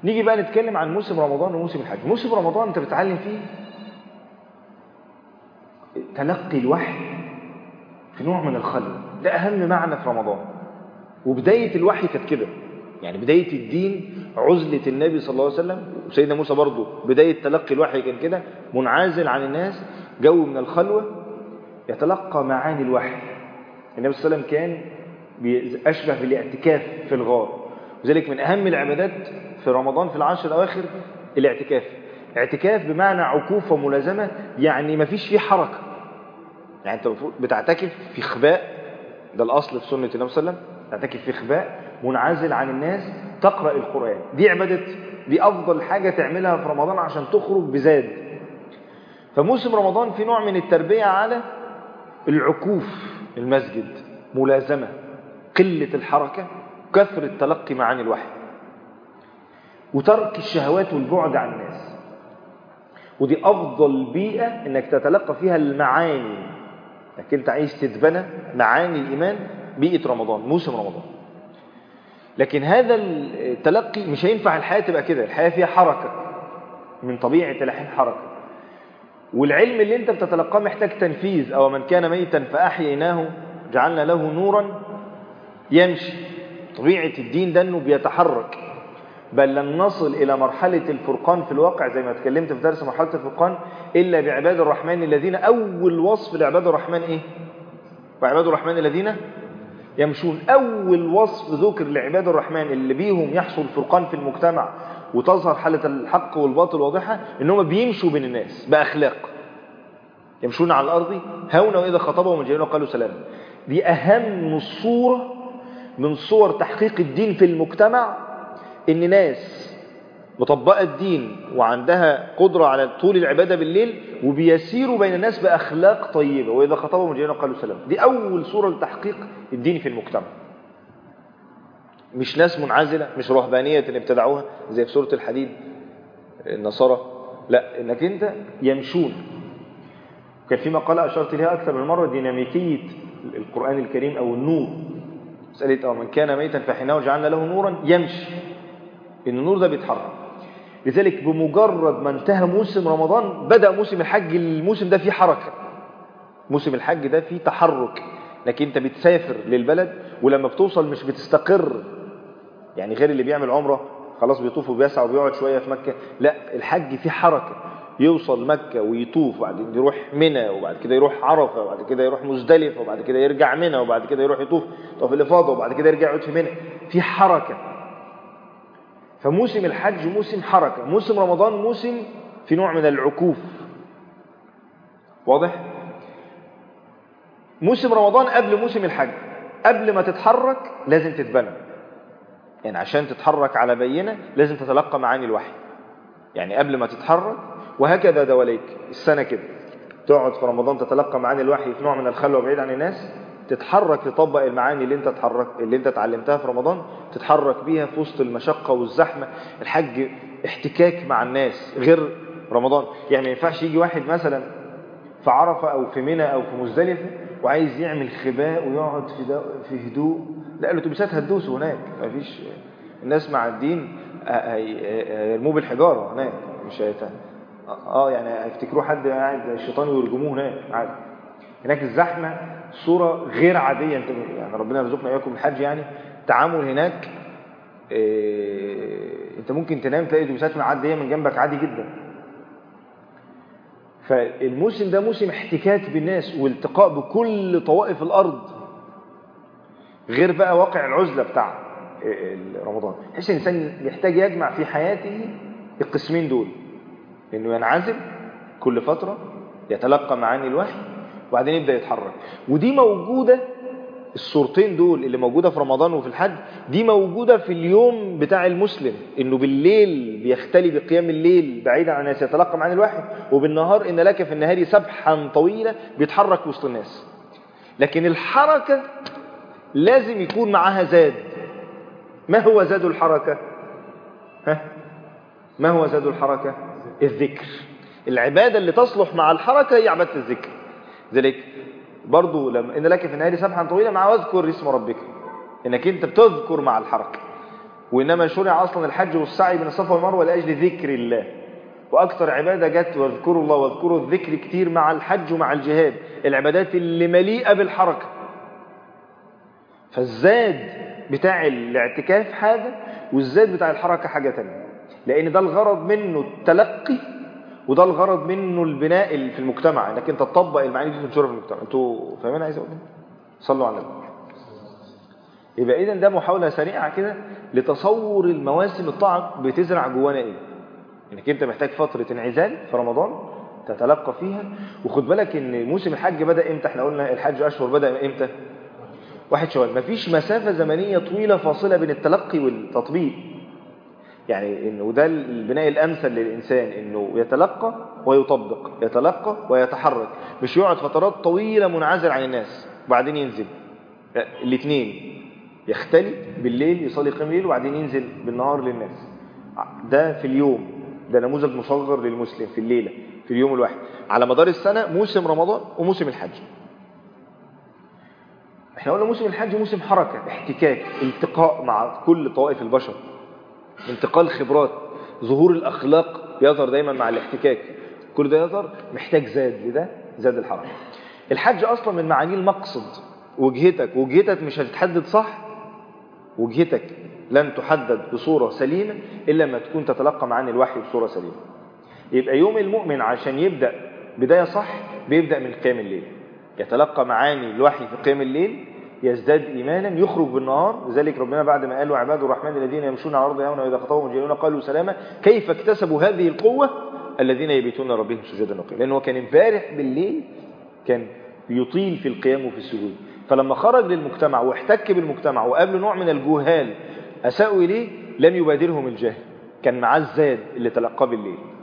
نيجي بقى نتكلم عن موسم رمضان وموسم الحج موسم رمضان انت بتتعلم فيه تلقي الوحي في نوع من الخلوة ده أهم معنى في رمضان وبداية الوحي كانت كده يعني بداية الدين عزلة النبي صلى الله عليه وسلم وسيدنا موسى برضه بداية تلقي الوحي كان كده منعزل عن الناس جو من الخلوة يتلقى معاني الوحي النبي صلى الله عليه وسلم كان أشبه بالاعتكاف في الغار وذلك من أهم العبادات في رمضان في العشر الأواخر الاعتكاف اعتكاف بمعنى عكوف وملازمة يعني ما فيش فيه حركة يعني أنت بتعتكف في خباء ده الأصل في سنة النبي صلى الله عليه وسلم تعتكف في خباء منعزل عن الناس تقرأ القرآن دي عبادة دي أفضل حاجة تعملها في رمضان عشان تخرج بزاد فموسم رمضان في نوع من التربية على العكوف المسجد ملازمة قلة الحركة كثرة تلقي معاني الوحي وترك الشهوات والبعد عن الناس ودي أفضل بيئة إنك تتلقى فيها المعاني انك انت عايز تتبنى معاني الإيمان بيئة رمضان موسم رمضان لكن هذا التلقي مش هينفع الحياة تبقى كده الحياة فيها حركة من طبيعة الحين حركة والعلم اللي انت بتتلقاه محتاج تنفيذ أو من كان ميتا فأحييناه جعلنا له نورا يمشي طبيعة الدين ده انه بيتحرك بل لن نصل إلى مرحلة الفرقان في الواقع زي ما اتكلمت في درس مرحلة الفرقان إلا بعباد الرحمن الذين أول وصف لعباد الرحمن إيه؟ وعباد الرحمن الذين يمشون أول وصف ذكر لعباد الرحمن اللي بيهم يحصل فرقان في المجتمع وتظهر حالة الحق والباطل واضحة إنهم بيمشوا بين الناس بأخلاق يمشون على الأرض هونا وإذا خطبهم الجاهلون قالوا سلام دي أهم صورة من صور تحقيق الدين في المجتمع إن ناس مطبقة الدين وعندها قدرة على طول العبادة بالليل وبيسيروا بين الناس بأخلاق طيبة وإذا خطبهم الجاهلون قالوا سلام دي أول صورة لتحقيق الدين في المجتمع مش ناس منعزلة مش رهبانية ابتدعوها زي في سورة الحديد النصارى لا انك انت يمشون كان في مقالة أشرت لها أكثر من مرة ديناميكية القرآن الكريم أو النور مسألة أو من كان ميتا فحيناه جعلنا له نورا يمشي إن النور ده بيتحرك لذلك بمجرد ما انتهى موسم رمضان بدأ موسم الحج الموسم ده فيه حركة موسم الحج ده فيه تحرك لكن انت بتسافر للبلد ولما بتوصل مش بتستقر يعني غير اللي بيعمل عمرة خلاص بيطوف وبيسعى وبيقعد شوية في مكة لا الحج فيه حركة يوصل مكة ويطوف وبعدين يروح منى وبعد كده يروح عرفة وبعد كده يروح مزدلفة وبعد كده يرجع منى وبعد كده يروح يطوف طوف الإفاضة وبعد كده يرجع يقعد في منى في حركة فموسم الحج موسم حركة موسم رمضان موسم في نوع من العكوف واضح موسم رمضان قبل موسم الحج قبل ما تتحرك لازم تتبنى يعني عشان تتحرك على بينة لازم تتلقى معاني الوحي يعني قبل ما تتحرك وهكذا دواليك السنة كده تقعد في رمضان تتلقى معاني الوحي في نوع من الخلوة بعيد عن الناس تتحرك تطبق المعاني اللي انت تحرك اللي انت اتعلمتها في رمضان تتحرك بيها في وسط المشقة والزحمة الحج احتكاك مع الناس غير رمضان يعني ما ينفعش يجي واحد مثلا في عرفة او في منى او في مزدلفة وعايز يعمل خباء ويقعد في في هدوء لا الاتوبيسات هتدوس هناك ما فيش الناس مع الدين هيرموه بالحجارة هناك مش هيتها. اه يعني هيفتكروه حد قاعد الشيطان ويرجموه هناك عادي هناك الزحمة صورة غير عادية انت يعني ربنا يرزقنا اياكم الحج يعني تعامل هناك اه انت ممكن تنام تلاقي اتوبيسات معديه من جنبك عادي جدا فالموسم ده موسم احتكاك بالناس والتقاء بكل طوائف الارض غير بقى واقع العزلة بتاع رمضان تحس الانسان يحتاج يجمع في حياته القسمين دول انه ينعزل كل فترة يتلقى معاني الوحي وبعدين يبدأ يتحرك ودي موجودة الصورتين دول اللي موجودة في رمضان وفي الحج دي موجودة في اليوم بتاع المسلم انه بالليل بيختلي بقيام الليل بعيدا عن الناس يتلقى معاني الوحي وبالنهار ان لك في النهار سبحا طويلة بيتحرك وسط الناس لكن الحركة لازم يكون معها زاد ما هو زاد الحركة ها؟ ما هو زاد الحركة الذكر العبادة اللي تصلح مع الحركة هي عبادة الذكر ذلك برضو لما إن لك في النهار سبحا طويلة مع واذكر اسم ربك إنك أنت بتذكر مع الحركة وإنما شرع أصلا الحج والسعي بين الصفا والمروة لأجل ذكر الله وأكثر عبادة جت واذكروا الله واذكروا الذكر كتير مع الحج ومع الجهاد العبادات اللي مليئة بالحركة فالزاد بتاع الاعتكاف حاجة والزاد بتاع الحركة حاجة تانية لأن ده الغرض منه التلقي وده الغرض منه البناء في المجتمع انك انت تطبق المعاني دي تنشرها في المجتمع انتوا فاهمين عايز اقول صلوا على النبي يبقى اذا ده محاولة سريعة كده لتصور المواسم الطاعة بتزرع جوانا ايه انك انت محتاج فترة انعزال في رمضان تتلقى فيها وخد بالك ان موسم الحج بدأ امتى احنا قلنا الحج اشهر بدأ امتى واحد شوال مفيش مسافة زمنية طويلة فاصلة بين التلقي والتطبيق يعني انه ده البناء الامثل للانسان انه يتلقى ويطبق يتلقى ويتحرك مش يقعد فترات طويلة منعزل عن الناس وبعدين ينزل الاثنين يختلي بالليل يصلي قيام الليل وبعدين ينزل بالنهار للناس ده في اليوم ده نموذج مصغر للمسلم في الليلة في اليوم الواحد على مدار السنة موسم رمضان وموسم الحج احنا قلنا موسم الحج موسم حركة احتكاك التقاء مع كل طوائف البشر انتقال خبرات ظهور الأخلاق يظهر دايما مع الاحتكاك كل ده يظهر محتاج زاد لده زاد الحركة الحج أصلا من معانيه المقصد وجهتك وجهتك مش هتتحدد صح وجهتك لن تحدد بصورة سليمة إلا ما تكون تتلقى معاني الوحي بصورة سليمة يبقى يوم المؤمن عشان يبدأ بداية صح بيبدأ من قيام الليل يتلقى معاني الوحي في قيام الليل يزداد إيمانا يخرج بالنهار لذلك ربنا بعد ما قال وعباد الرحمن الذين يمشون على الأرض يومنا وإذا خطبهم الجاهلون قالوا سلاما كيف اكتسبوا هذه القوة الذين يبيتون ربهم سجدا وقياما لأنه كان امبارح بالليل كان يطيل في القيام وفي السجود فلما خرج للمجتمع واحتك بالمجتمع وقابل نوع من الجهال أساءوا إليه لم يبادرهم الجهل كان معاه الزاد اللي تلقاه بالليل